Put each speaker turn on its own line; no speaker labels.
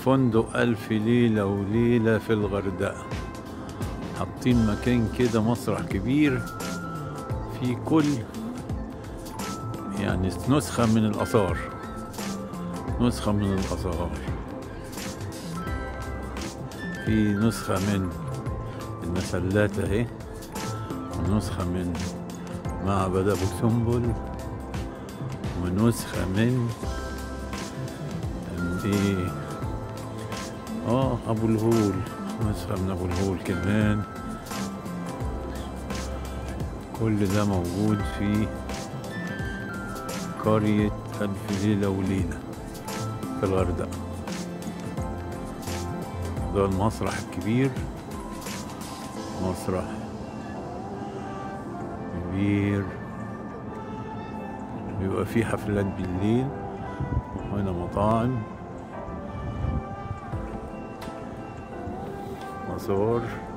فندق ألف ليلة وليلة في الغردقة حاطين مكان كده مسرح كبير في كل يعني نسخة من الآثار نسخة من الآثار في نسخة من المسلات اهي ونسخة من معبد أبو سمبل ونسخة من من ايه اه أبو الهول نسخة من أبو الهول كمان كل ده موجود في قرية ألف ليلة وليلة في الغردقة ده المسرح الكبير مسرح كبير بيبقى فيه حفلات بالليل وهنا مطاعم آثار